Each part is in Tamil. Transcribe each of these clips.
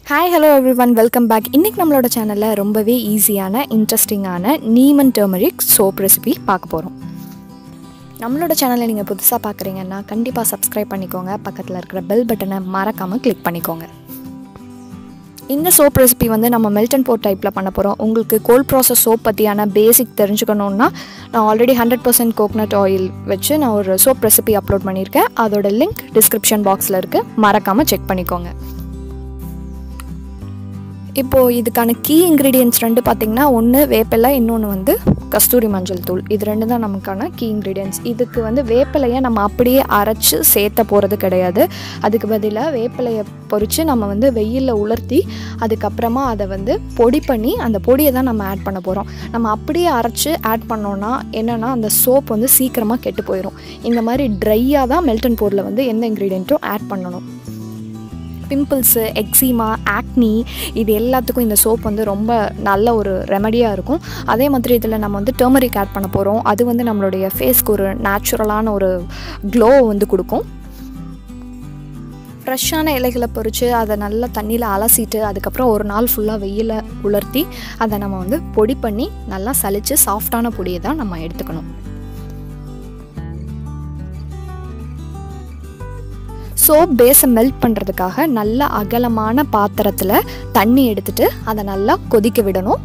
hi hello everyone welcome back இன்றைக்கி நம்மளோட சேனலில் ரொம்பவே ஈஸியான இன்ட்ரெஸ்டிங்கான நீமன் டர்மரிக் சோப் ரெசிபி பார்க்க போகிறோம் நம்மளோட சேனலை நீங்கள் புதுசாக பார்க்குறீங்கன்னா கண்டிப்பாக சப்ஸ்கிரைப் பண்ணிக்கோங்க பக்கத்தில் இருக்கிற பெல் பட்டனை மறக்காமல் கிளிக் பண்ணிக்கோங்க இந்த சோப் ரெசிபி வந்து நம்ம மெல்டன் போர் டைப்பில் பண்ண போகிறோம் உங்களுக்கு கோல்ட் ப்ராசஸ் சோப் பற்றியான பேசிக் தெரிஞ்சுக்கணுன்னா நான் already hundred percent coconut oil வச்சு நான் ஒரு சோப் ரெசிபி அப்லோட் பண்ணியிருக்கேன் அதோட லிங்க் டிஸ்கிரிப்ஷன் பாக்ஸில் இருக்குது மறக்காமல் செக் பண்ணிக்கோங்க இப்போது இதுக்கான கீ இன்க்ரீடியன்ட்ஸ் ரெண்டு பார்த்திங்கன்னா ஒன்று வேப்பிலை இன்னொன்று வந்து கஸ்தூரி மஞ்சள் தூள் இது ரெண்டு தான் நமக்கான கீ இன்க்ரீடியன்ட்ஸ் இதுக்கு வந்து வேப்பிலையை நம்ம அப்படியே அரைச்சி சேர்த்த போகிறது கிடையாது அதுக்கு பதிலாக வேப்பிலையை பொறித்து நம்ம வந்து வெயிலில் உலர்த்தி அதுக்கப்புறமா அதை வந்து பொடி பண்ணி அந்த பொடியை தான் நம்ம ஆட் பண்ண போகிறோம் நம்ம அப்படியே அரைச்சி ஆட் பண்ணோன்னா என்னென்னா அந்த சோப் வந்து சீக்கிரமாக கெட்டு போயிடும் இந்த மாதிரி ட்ரையாக தான் மெல்டன் போரில் வந்து எந்த இன்க்ரீடியண்ட்டும் ஆட் பண்ணணும் பிம்பிள்ஸு எக்ஸிமா ஆக்னி இது எல்லாத்துக்கும் இந்த சோப் வந்து ரொம்ப நல்ல ஒரு ரெமடியாக இருக்கும் அதே மாதிரி இதில் நம்ம வந்து டர்மரிக் ஆட் பண்ண போகிறோம் அது வந்து நம்மளுடைய ஃபேஸ்க்கு ஒரு நேச்சுரலான ஒரு க்ளோ வந்து கொடுக்கும் ஃப்ரெஷ்ஷான இலைகளை பொறித்து அதை நல்லா தண்ணியில் அலசிட்டு அதுக்கப்புறம் ஒரு நாள் ஃபுல்லாக வெயில உலர்த்தி அதை நம்ம வந்து பொடி பண்ணி நல்லா சலித்து சாஃப்டான பொடியை தான் நம்ம எடுத்துக்கணும் சோப் பேஸை மெல்ட் பண்ணுறதுக்காக நல்ல அகலமான பாத்திரத்தில் தண்ணி எடுத்துட்டு அதை நல்லா கொதிக்க விடணும்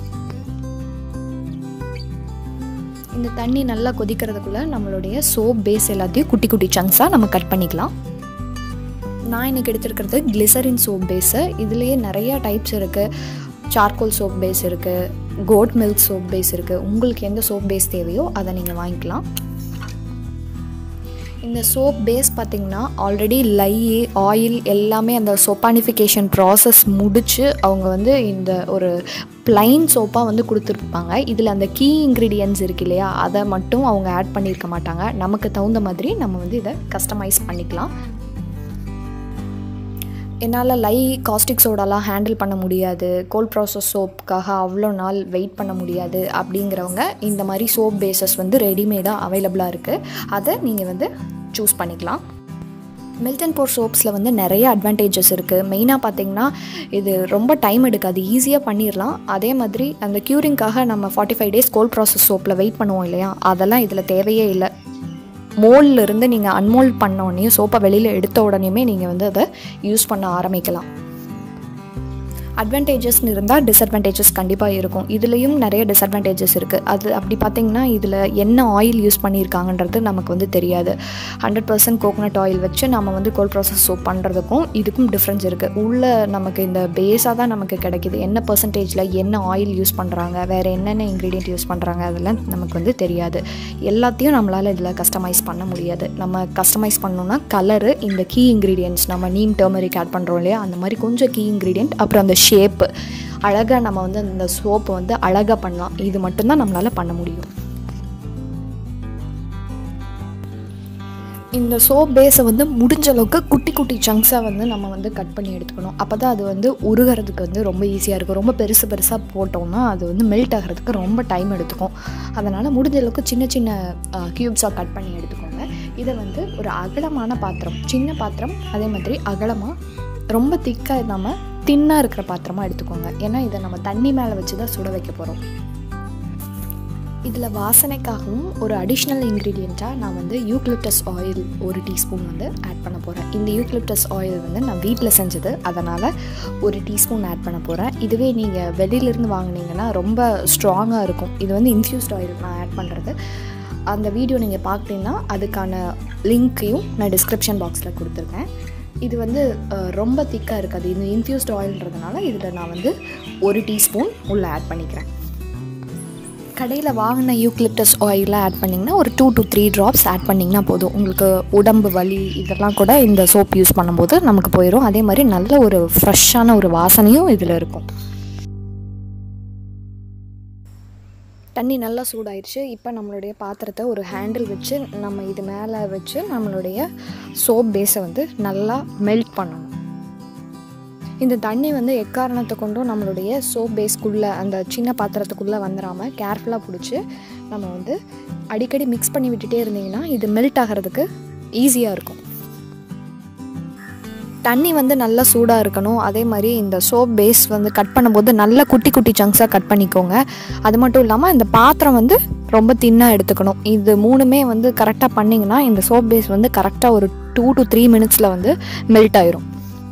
இந்த தண்ணி நல்லா கொதிக்கிறதுக்குள்ளே நம்மளுடைய சோப் பேஸ் எல்லாத்தையும் குட்டி குட்டி சங்க்ஸாக நம்ம கட் பண்ணிக்கலாம் நான் இன்றைக்கி எடுத்துருக்கிறது கிளிசரின் சோப் பேஸு இதுலேயே நிறையா டைப்ஸ் இருக்குது சார்கோல் சோப் பேஸ் இருக்குது கோட் மில்க் சோப் பேஸ் இருக்குது உங்களுக்கு எந்த சோப் பேஸ் தேவையோ அதை நீங்கள் வாங்கிக்கலாம் இந்த சோப் பேஸ் பார்த்திங்கன்னா ஆல்ரெடி லை ஆயில் எல்லாமே அந்த சோப்பானிஃபிகேஷன் ப்ராசஸ் முடித்து அவங்க வந்து இந்த ஒரு ப்ளைன் சோப்பாக வந்து கொடுத்துருப்பாங்க இதில் அந்த கீ இன்க்ரீடியன்ஸ் இருக்கு இல்லையா அதை மட்டும் அவங்க ஆட் பண்ணியிருக்க மாட்டாங்க நமக்கு தகுந்த மாதிரி நம்ம வந்து இதை கஸ்டமைஸ் பண்ணிக்கலாம் என்னால் லை காஸ்டிக் சோடாலாம் ஹேண்டில் பண்ண முடியாது கோல்ட் ப்ராசஸ் சோப்புக்காக அவ்வளோ நாள் வெயிட் பண்ண முடியாது அப்படிங்கிறவங்க இந்த மாதிரி சோப் பேஸஸ் வந்து ரெடிமேடாக அவைலபிளாக இருக்குது அதை நீங்கள் வந்து சூஸ் பண்ணிக்கலாம் மில்டன் போர் சோப்ஸில் வந்து நிறைய அட்வான்டேஜஸ் இருக்குது மெயினாக பார்த்தீங்கன்னா இது ரொம்ப டைம் எடுக்காது ஈஸியாக பண்ணிடலாம் அதே மாதிரி அந்த க்யூரிங்காக நம்ம forty five days cold process சோப்பில் வெயிட் பண்ணுவோம் இல்லையா அதெல்லாம் இதில் தேவையே இல்லை மோல்லேருந்து நீங்கள் அன்மோல்ட் பண்ண உடனே சோப்பை வெளியில் எடுத்த உடனேயுமே நீங்கள் வந்து அதை யூஸ் பண்ண ஆரம்பிக்கலாம் அட்வான்டேஜஸ்னு இருந்தால் டிஸ்அட்வான்டேஜஸ் கண்டிப்பாக இருக்கும் இதுலேயும் நிறைய டிஸ்அட்வான்டேஜஸ் இருக்குது அது அப்படி பார்த்திங்கன்னா இதில் என்ன ஆயில் யூஸ் பண்ணியிருக்காங்கன்றது நமக்கு வந்து தெரியாது ஹண்ட்ரட் பர்சன்ட் கோகனட் ஆயில் வச்சு நம்ம வந்து கோல்ட் ப்ராசஸ் சோப் பண்ணுறதுக்கும் இதுக்கும் டிஃப்ரென்ஸ் இருக்குது உள்ளே நமக்கு இந்த பேஸாக தான் நமக்கு கிடைக்கிது என்ன பர்சன்டேஜில் என்ன ஆயில் யூஸ் பண்ணுறாங்க வேறு என்னென்ன இன்க்ரீடியன்ட் யூஸ் பண்ணுறாங்க அதெல்லாம் நமக்கு வந்து தெரியாது எல்லாத்தையும் நம்மளால் இதில் கஸ்டமைஸ் பண்ண முடியாது நம்ம கஸ்டமைஸ் பண்ணோன்னா கலரு இந்த கீ இன்க்ரீடியன்ட்ஸ் நம்ம நீம் டர்மரிக் ஆட் பண்ணுறோம் இல்லையா அந்த மாதிரி கொஞ்சம் கீ இன்க்ரீடியன்ட் அப்புறம் அந்த ஷேப்பு அழகாக நம்ம வந்து அந்த சோப்பை வந்து அழகாக பண்ணலாம் இது மட்டும்தான் நம்மளால் பண்ண முடியும் இந்த சோப் பேஸை வந்து முடிஞ்ச அளவுக்கு குட்டி குட்டி சங்க்ஸாக வந்து நம்ம வந்து கட் பண்ணி எடுத்துக்கணும் அப்போ தான் அது வந்து உருகிறதுக்கு வந்து ரொம்ப ஈஸியாக இருக்கும் ரொம்ப பெருசு பெருசாக போட்டோம்னா அது வந்து மெல்ட் ஆகிறதுக்கு ரொம்ப டைம் எடுத்துக்கும் அதனால் முடிஞ்ச அளவுக்கு சின்ன சின்ன க்யூப்ஸாக கட் பண்ணி எடுத்துக்கோங்க இதை வந்து ஒரு அகலமான பாத்திரம் சின்ன பாத்திரம் அதே மாதிரி அகலமாக ரொம்ப திக்காக இல்லாமல் தின்னாக இருக்கிற பாத்திரமாக எடுத்துக்கோங்க ஏன்னா இதை நம்ம தண்ணி மேலே வச்சு தான் சுட வைக்க போகிறோம் இதில் வாசனைக்காகவும் ஒரு அடிஷ்னல் இன்க்ரீடியண்ட்டாக நான் வந்து யூக்லிப்டஸ் ஆயில் ஒரு டீஸ்பூன் வந்து ஆட் பண்ண போகிறேன் இந்த யூக்லிப்டஸ் ஆயில் வந்து நான் வீட்டில் செஞ்சது அதனால் ஒரு டீஸ்பூன் ஆட் பண்ண போகிறேன் இதுவே நீங்கள் வெளியிலேருந்து வாங்கினீங்கன்னா ரொம்ப ஸ்ட்ராங்காக இருக்கும் இது வந்து இன்ஃப்யூஸ்ட் ஆயில் நான் ஆட் பண்ணுறது அந்த வீடியோ நீங்கள் பார்க்குறீங்கன்னா அதுக்கான லிங்க்கையும் நான் டிஸ்கிரிப்ஷன் பாக்ஸில் கொடுத்துருக்கேன் இது வந்து ரொம்ப திக்காக இருக்காது இது இன்ஃப்யூஸ்ட் ஆயில்ன்றதுனால இதில் நான் வந்து ஒரு டீஸ்பூன் உள்ளே ஆட் பண்ணிக்கிறேன் கடையில் வாங்கின யூக்லிப்டஸ் ஆயிலாம் ஆட் பண்ணிங்கன்னா ஒரு two to three drops add பண்ணிங்கன்னா போதும் உங்களுக்கு உடம்பு வலி இதெல்லாம் கூட இந்த சோப் யூஸ் பண்ணும்போது நமக்கு போயிடும் அதே மாதிரி நல்ல ஒரு ஃப்ரெஷ்ஷான ஒரு வாசனையும் இதில் இருக்கும் தண்ணி நல்லா சூடாயிடுச்சு இப்போ நம்மளுடைய பாத்திரத்தை ஒரு ஹேண்டில் வச்சு நம்ம இது மேலே வச்சு நம்மளுடைய சோப் பேஸை வந்து நல்லா மெல்ட் பண்ணணும் இந்த தண்ணி வந்து எக்காரணத்தை கொண்டும் நம்மளுடைய சோப் பேஸ்க்குள்ளே அந்த சின்ன பாத்திரத்துக்குள்ளே வந்துடாமல் கேர்ஃபுல்லாக பிடிச்சி நம்ம வந்து அடிக்கடி மிக்ஸ் பண்ணி விட்டுட்டே இருந்தீங்கன்னா இது மெல்ட் ஆகிறதுக்கு ஈஸியாக இருக்கும் தண்ணி வந்து நல்லா சூடாக இருக்கணும் அதே மாதிரி இந்த சோப் பேஸ் வந்து கட் பண்ணும்போது நல்லா குட்டி குட்டி சங்க்ஸாக கட் பண்ணிக்கோங்க அது மட்டும் இல்லாமல் இந்த பாத்திரம் வந்து ரொம்ப தின்னாக எடுத்துக்கணும் இது மூணுமே வந்து கரெக்டாக பண்ணிங்கன்னா இந்த சோப் பேஸ் வந்து கரெக்டாக ஒரு டூ டு த்ரீ மினிட்ஸில் வந்து மெல்ட் ஆயிரும்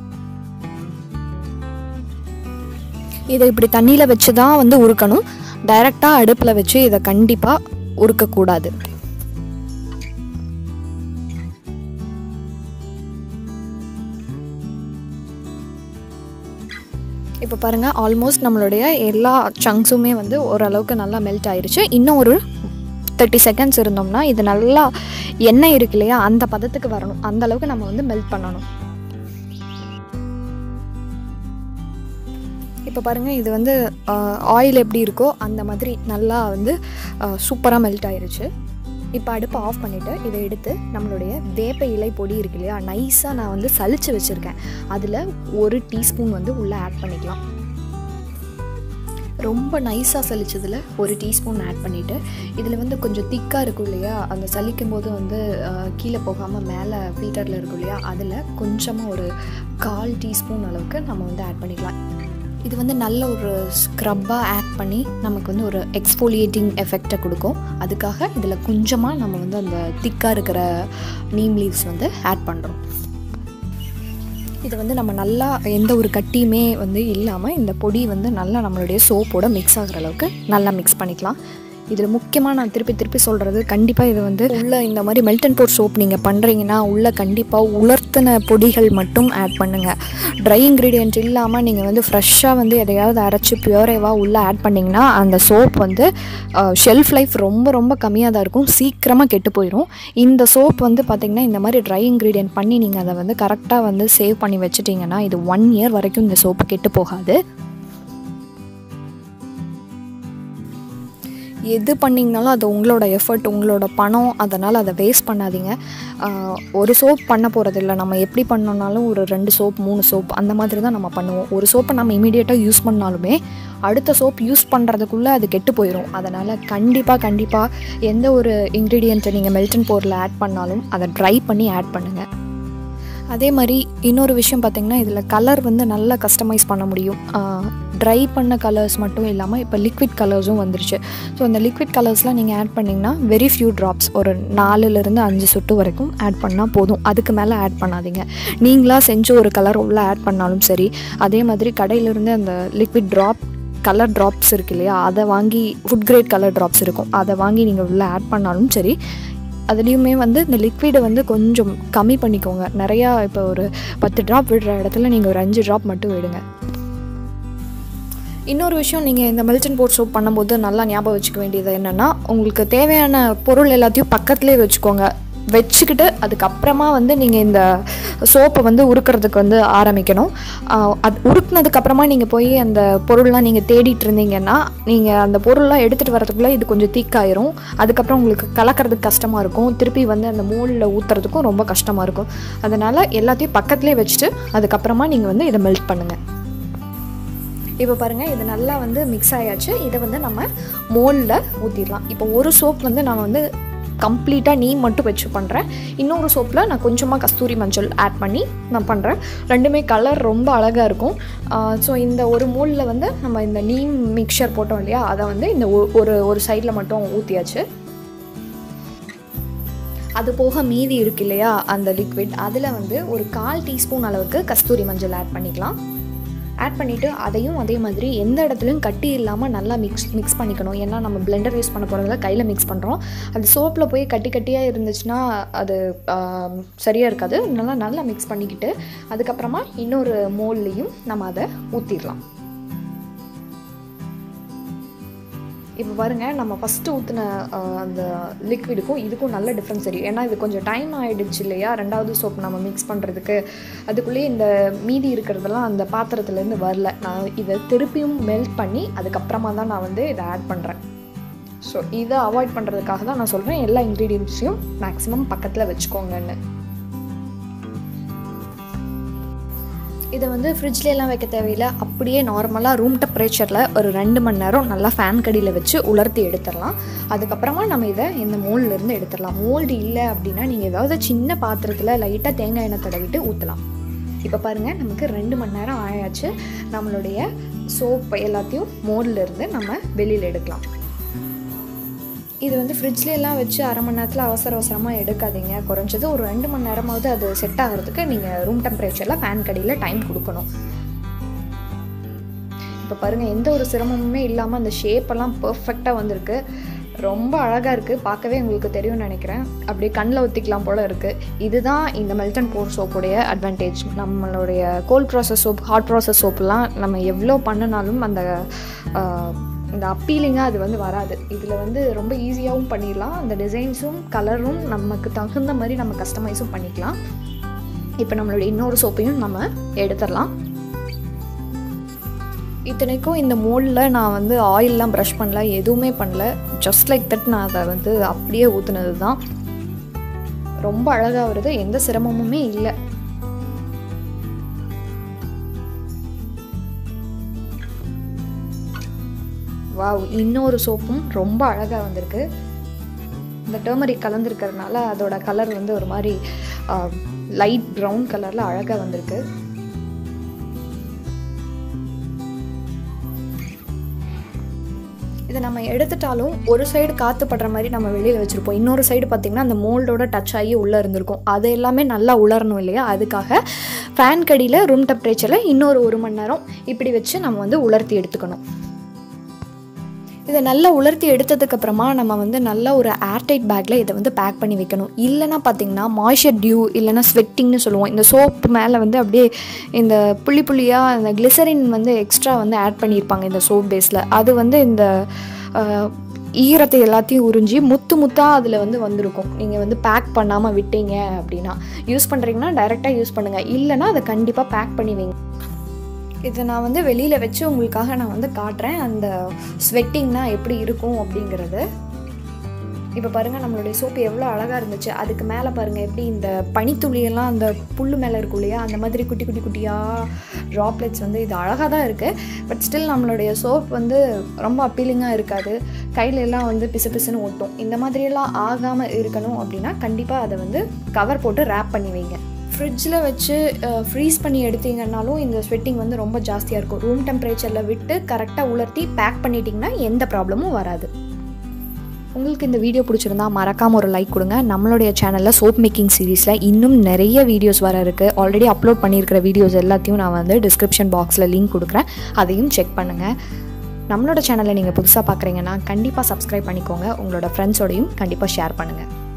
இதை இப்படி தண்ணியில் வச்சு தான் வந்து உருக்கணும் டைரெக்டாக அடுப்பில் வச்சு இதை கண்டிப்பாக உருக்கக்கூடாது இப்போ பாருங்கள் ஆல்மோஸ்ட் நம்மளுடைய எல்லா சங்க்ஸுமே வந்து ஓரளவுக்கு நல்லா மெல்ட் ஆயிருச்சு இன்னும் ஒரு தேர்ட்டி செகண்ட்ஸ் இருந்தோம்னா இது நல்லா எண்ணெய் இருக்கு இல்லையா அந்த பதத்துக்கு வரணும் அந்த அளவுக்கு நம்ம வந்து மெல்ட் பண்ணணும் இப்போ பாருங்கள் இது வந்து ஆயில் எப்படி இருக்கோ அந்த மாதிரி நல்லா வந்து சூப்பராக மெல்ட் ஆயிருச்சு இப்போ அடுப்பை ஆஃப் பண்ணிவிட்டு இதை எடுத்து நம்மளுடைய வேப்ப இலை பொடி இருக்கு இல்லையா நைஸாக நான் வந்து சலிச்சு வச்சுருக்கேன் அதில் ஒரு டீஸ்பூன் வந்து உள்ளே ஆட் பண்ணிக்கலாம் ரொம்ப நைஸாக சலிச்சதில் ஒரு டீஸ்பூன் ஆட் பண்ணிவிட்டு இதில் வந்து கொஞ்சம் திக்காக இருக்கும் இல்லையா அந்த சலிக்கும் போது வந்து அஹ், கீழே போகாமல் மேலே ஃபில்டரில் இருக்கும் இல்லையா அதில் கொஞ்சமாக ஒரு கால் டீஸ்பூன் அளவுக்கு நம்ம வந்து ஆட் பண்ணிக்கலாம் இது வந்து நல்ல ஒரு ஸ்க்ரப்பாக ஆட் பண்ணி நமக்கு வந்து ஒரு எக்ஸ்போலியேட்டிங் எஃபெக்டை கொடுக்கும் அதுக்காக இதில் கொஞ்சமாக நம்ம வந்து அந்த திக்காக இருக்கிற நீம் லீவ்ஸ் வந்து ஆட் பண்ணுறோம் இது வந்து நம்ம நல்லா எந்த ஒரு கட்டியுமே வந்து இல்லாமல் இந்த பொடி வந்து நல்லா நம்மளுடைய சோப்போட மிக்ஸ் ஆகிற அளவுக்கு நல்லா மிக்ஸ் பண்ணிக்கலாம் இதில் முக்கியமாக நான் திருப்பி திருப்பி சொல்கிறது கண்டிப்பாக இது வந்து உள்ள இந்த மாதிரி மெல்ட் அண்ட் போர் சோப் நீங்கள் பண்ணுறீங்கன்னா உள்ள கண்டிப்பாக உலர்த்தின பொடிகள் மட்டும் ஆட் பண்ணுங்கள் ட்ரை இன்க்ரீடியன்ட் இல்லாமல் நீங்கள் வந்து ஃப்ரெஷ்ஷாக வந்து எதையாவது அரைச்சி பியூரேவாக உள்ளே ஆட் பண்ணிங்கன்னா அந்த சோப் வந்து ஷெல்ஃப் லைஃப் ரொம்ப ரொம்ப கம்மியாக தான் இருக்கும் சீக்கிரமாக கெட்டு போயிடும் இந்த சோப் வந்து பார்த்திங்கன்னா இந்த மாதிரி ட்ரை இன்க்ரீடியன்ட் பண்ணி நீங்கள் அதை வந்து கரெக்டாக வந்து சேவ் பண்ணி வச்சிட்டிங்கன்னா இது ஒன் இயர் வரைக்கும் இந்த சோப்பு கெட்டு போகாது எது பண்ணிங்கனாலும் அது உங்களோட எஃபர்ட் உங்களோட பணம் அதனால் அதை வேஸ்ட் பண்ணாதீங்க ஆஹ் ஒரு சோப் பண்ண போகிறது இல்லை நம்ம எப்படி பண்ணோம்னாலும் ஒரு ரெண்டு சோப் மூணு சோப் அந்த மாதிரி தான் நம்ம பண்ணுவோம் ஒரு சோப்பை நம்ம இமீடியட்டாக யூஸ் பண்ணாலுமே அடுத்த சோப் யூஸ் பண்ணுறதுக்குள்ளே அது கெட்டு போயிடும் அதனால் கண்டிப்பாக கண்டிப்பாக எந்த ஒரு இன்க்ரீடியண்ட்டை நீங்கள் மெல்டன் போரில் ஆட் பண்ணாலும் அதை ட்ரை பண்ணி ஆட் பண்ணுங்கள் அதே மாதிரி இன்னொரு விஷயம் பார்த்திங்கன்னா இதில் கலர் வந்து நல்லா கஸ்டமைஸ் பண்ண முடியும் ட்ரை பண்ண கலர்ஸ் மட்டும் இல்லாமல் இப்போ லிக்விட் கலர்ஸும் வந்துருச்சு ஸோ அந்த லிக்விட் கலர்ஸ்லாம் நீங்கள் ஆட் பண்ணிங்கன்னா வெரி ஃபியூ ட்ராப்ஸ் ஒரு நாலுலேருந்து அஞ்சு சொட்டு வரைக்கும் ஆட் பண்ணால் போதும் அதுக்கு மேலே ஆட் பண்ணாதீங்க நீங்களாக செஞ்சு ஒரு கலர் உள்ள ஆட் பண்ணாலும் சரி அதே மாதிரி கடையிலேருந்து அந்த லிக்விட் ட்ராப் கலர் ட்ராப்ஸ் இருக்கு இல்லையா அதை வாங்கி ஃபுட் கிரேட் கலர் ட்ராப்ஸ் இருக்கும் அதை வாங்கி நீங்கள் உள்ளே ஆட் பண்ணாலும் சரி அதுலேயுமே வந்து இந்த லிக்விடை வந்து கொஞ்சம் கம்மி பண்ணிக்கோங்க நிறையா இப்போ ஒரு பத்து ட்ராப் விடுற இடத்துல நீங்கள் ஒரு அஞ்சு ட்ராப் மட்டும் விடுங்க இன்னொரு விஷயம் நீங்கள் இந்த மெல்டன் போர்ட் சோப் பண்ணும்போது நல்லா ஞாபகம் வச்சுக்க வேண்டியது என்னென்னா உங்களுக்கு தேவையான பொருள் எல்லாத்தையும் பக்கத்துலேயே வச்சுக்கோங்க வச்சுக்கிட்டு அதுக்கப்புறமா வந்து நீங்கள் இந்த சோப்பை வந்து உருக்கிறதுக்கு வந்து ஆரம்பிக்கணும் ஆஹ் அது உருக்குனதுக்கப்புறமா நீங்கள் போய் அந்த பொருள்லாம் நீங்கள் தேடிட்டு இருந்தீங்கன்னா நீங்கள் அந்த பொருள்லாம் எடுத்துகிட்டு வரதுக்குள்ளே இது கொஞ்சம் திக்காயிரும் அதுக்கப்புறம் உங்களுக்கு கலக்கிறதுக்கு கஷ்டமாக இருக்கும் திருப்பி வந்து அந்த மூலில் ஊற்றுறதுக்கும் ரொம்ப கஷ்டமாக இருக்கும் அதனால் எல்லாத்தையும் பக்கத்துலேயே வச்சுட்டு அதுக்கப்புறமா நீங்கள் வந்து இதை மெல்ட் பண்ணுங்கள் இப்போ பாருங்கள் இது நல்லா வந்து மிக்ஸ் ஆயாச்சு இதை வந்து நம்ம மோலில் ஊற்றிடலாம் இப்போ ஒரு சோப் வந்து நான் வந்து கம்ப்ளீட்டாக நீ மட்டும் வச்சு பண்ணுறேன் இன்னொரு சோப்பில் நான் கொஞ்சமாக கஸ்தூரி மஞ்சள் ஆட் பண்ணி நான் பண்ணுறேன் ரெண்டுமே கலர் ரொம்ப அழகாக இருக்கும் ஸோ இந்த ஒரு மூலில் வந்து நம்ம இந்த நீம் மிக்சர் போட்டோம் இல்லையா அதை வந்து இந்த ஒ- ஒரு ஒரு சைடில் மட்டும் ஊற்றியாச்சு அது போக மீதி இருக்கு இல்லையா அந்த லிக்விட் அதில் வந்து ஒரு கால் டீஸ்பூன் அளவுக்கு கஸ்தூரி மஞ்சள் ஆட் பண்ணிக்கலாம் ஆட் பண்ணிவிட்டு அதையும் அதே மாதிரி எந்த இடத்துலையும் கட்டி இல்லாமல் நல்லா மிக்ஸ் மிக்ஸ் பண்ணிக்கணும் ஏன்னா நம்ம பிளெண்டர் யூஸ் பண்ண போகிறதுல கையில் மிக்ஸ் பண்ணுறோம் அது சோப்பில் போய் கட்டி கட்டியாக இருந்துச்சுன்னா அது ஆம், சரியாக இருக்காது நல்லா நல்லா மிக்ஸ் பண்ணிக்கிட்டு அதுக்கப்புறமா இன்னொரு மோல்லையும் நம்ம அதை ஊற்றிடலாம் இப்போ பாருங்கள் நம்ம ஃபஸ்ட்டு ஊற்றின அந்த லிக்விடுக்கும் இதுக்கும் நல்ல டிஃப்ரென்ஸ் தெரியும் ஏன்னா இது கொஞ்சம் டைம் ஆகிடுச்சு இல்லையா ரெண்டாவது சோப் நம்ம மிக்ஸ் பண்ணுறதுக்கு அதுக்குள்ளேயே இந்த மீதி இருக்கிறதெல்லாம் அந்த பாத்திரத்துலேருந்து வரல நான் இதை திருப்பியும் மெல்ட் பண்ணி அதுக்கப்புறமா தான் நான் வந்து இதை ஆட் பண்ணுறேன் ஸோ இதை அவாய்ட் பண்ணுறதுக்காக தான் நான் சொல்கிறேன் எல்லா இன்க்ரீடியன்ஸையும் மேக்ஸிமம் பக்கத்தில் வச்சுக்கோங்கன்னு இதை வந்து ஃப்ரிட்ஜ்ல எல்லாம் வைக்க தேவையில்லை அப்படியே நார்மலாக ரூம் டெம்பரேச்சரில் ஒரு ரெண்டு மணி நேரம் நல்லா ஃபேன் கடியில் வச்சு உலர்த்தி எடுத்துடலாம் அதுக்கப்புறமா நம்ம இதை இந்த mold ல இருந்து எடுத்துடலாம் மோல்டு இல்லை அப்படின்னா நீங்கள் ஏதாவது சின்ன பாத்திரத்தில் லைட்டாக தேங்காய் எண்ணெய் தடவிட்டு ஊற்றலாம் இப்போ பாருங்கள் நமக்கு ரெண்டு மணி நேரம் ஆயாச்சு நம்மளுடைய சோப் எல்லாத்தையும் மோடில் இருந்து நம்ம வெளியில் எடுக்கலாம் இது வந்து ஃப்ரிட்ஜ்லாம் வச்சு அரை மணி நேரத்தில் அவசர அவசரமாக எடுக்காதீங்க குறைஞ்சது ஒரு ரெண்டு மணி நேரமாவது அது செட் ஆகிறதுக்கு நீங்கள் ரூம் டெம்பரேச்சரில் ஃபேன் கடியில் டைம் கொடுக்கணும் இப்போ பாருங்கள் எந்த ஒரு சிரமமுமே இல்லாமல் அந்த ஷேப்பெல்லாம் பர்ஃபெக்டாக வந்திருக்கு ரொம்ப அழகாக இருக்குது பார்க்கவே உங்களுக்கு தெரியும்னு நினைக்கிறேன் அப்படியே கண்ணில் ஒத்திக்கலாம் போல் இருக்குது இதுதான் இந்த மெல்டன் போர் சோப்புடைய அட்வான்டேஜ் நம்மளுடைய cold process soap hot process சோப்புலாம் நம்ம எவ்வளோ பண்ணினாலும் அந்த இந்த அப்பீலிங்காக அது வந்து வராது இதில் வந்து ரொம்ப ஈஸியாகவும் பண்ணிடலாம் அந்த டிசைன்ஸும் கலரும் நமக்கு தகுந்த மாதிரி நம்ம கஸ்டமைஸும் பண்ணிக்கலாம் இப்போ நம்மளுடைய இன்னொரு சோப்பையும் நம்ம எடுத்துடலாம் இத்தனைக்கும் இந்த மோல்டில் நான் வந்து ஆயிலெலாம் ப்ரஷ் பண்ணல எதுவுமே பண்ணல ஜஸ்ட் லைக் தட் நான் அதை வந்து அப்படியே ஊற்றுனது தான் ரொம்ப அழகாக வருது எந்த சிரமமுமே இல்லை வாவ் இன்னொரு சோப்பும் ரொம்ப அழகாக வந்திருக்கு இந்த டர்மரிக் கலந்துருக்கிறதுனால அதோட கலர் வந்து ஒரு மாதிரி லைட் ப்ரௌன் கலரில் அழகாக வந்திருக்கு இதை நம்ம எடுத்துட்டாலும் ஒரு சைடு காற்று படுற மாதிரி நம்ம வெளியில் வச்சுருப்போம் இன்னொரு சைடு பார்த்திங்கன்னா அந்த மோல்டோட டச் ஆகி உள்ளே இருந்திருக்கும் அது எல்லாமே நல்லா உலரணும் இல்லையா அதுக்காக ஃபேன் கடியில் ரூம் டெம்பரேச்சரில் இன்னொரு ஒரு மணி நேரம் இப்படி வச்சு நம்ம வந்து உலர்த்தி எடுத்துக்கணும் இதை நல்லா உலர்த்தி எடுத்ததுக்கப்புறமா நம்ம வந்து நல்ல ஒரு ஏர்டைட் பேக்கில் இதை வந்து பேக் பண்ணி வைக்கணும் இல்லைனா பார்த்திங்கன்னா மாய்ஸ்சர் டியூ இல்லைனா ஸ்வெட்டிங்னு சொல்லுவோம் இந்த சோப்பு மேலே வந்து அப்படியே இந்த புள்ளி புள்ளியாக இந்த கிளிசரின் வந்து எக்ஸ்ட்ரா வந்து ஆட் பண்ணியிருப்பாங்க இந்த சோப் பேஸில் அது வந்து இந்த ஈரத்தை எல்லாத்தையும் உறிஞ்சி முத்து முத்தாக அதில் வந்து வந்திருக்கும் நீங்கள் வந்து பேக் பண்ணாமல் விட்டீங்க அப்படின்னா யூஸ் பண்ணுறீங்கன்னா டைரெக்டாக யூஸ் பண்ணுங்கள் இல்லைனா அதை கண்டிப்பாக பேக் பண்ணி வைங்க இதை நான் வந்து வெளியில் வச்சு உங்களுக்காக நான் வந்து காட்டுறேன் அந்த ஸ்வெட்டிங்னா எப்படி இருக்கும் அப்படிங்கிறது இப்போ பாருங்கள் நம்மளுடைய சோப்பு எவ்வளோ அழகாக இருந்துச்சு அதுக்கு மேலே பாருங்கள் எப்படி இந்த பனித்துளியெல்லாம் அந்த புல் மேலே இருக்கும் இல்லையா அந்த மாதிரி குட்டி குட்டி குட்டியாக ட்ராப்லெட்ஸ் வந்து இது அழகாக தான் இருக்குது பட் ஸ்டில் நம்மளுடைய சோப் வந்து ரொம்ப அப்பீலிங்காக இருக்காது கையில எல்லாம் வந்து பிசு பிசுன்னு ஒட்டும் இந்த மாதிரியெல்லாம் ஆகாமல் இருக்கணும் அப்படின்னா கண்டிப்பாக அதை வந்து கவர் போட்டு ரேப் பண்ணி வைங்க ஃப்ரிட்ஜில் வச்சு ஃப்ரீஸ் பண்ணி எடுத்தீங்கன்னாலும் இந்த ஸ்வெட்டிங் வந்து ரொம்ப ஜாஸ்தியாக இருக்கும் ரூம் டெம்பரேச்சரில் விட்டு கரெக்டாக உலர்த்தி பேக் பண்ணிட்டீங்கன்னா எந்த ப்ராப்ளமும் வராது உங்களுக்கு இந்த வீடியோ பிடிச்சிருந்தா மறக்காமல் ஒரு லைக் கொடுங்க நம்மளுடைய சேனலில் சோப் மேக்கிங் சீரீஸில் இன்னும் நிறைய வீடியோஸ் வர இருக்குது ஆல்ரெடி அப்லோட் பண்ணியிருக்கிற வீடியோஸ் எல்லாத்தையும் நான் வந்து டிஸ்கிரிப்ஷன் பாக்ஸில் லிங்க் கொடுக்குறேன் அதையும் செக் பண்ணுங்கள் நம்மளோட சேனலை நீங்கள் புதுசாக பார்க்குறீங்கன்னா கண்டிப்பாக சப்ஸ்கிரைப் பண்ணிக்கோங்க உங்களோட ஃப்ரெண்ட்ஸோடையும் கண்டிப்பாக ஷேர் பண்ணுங்கள்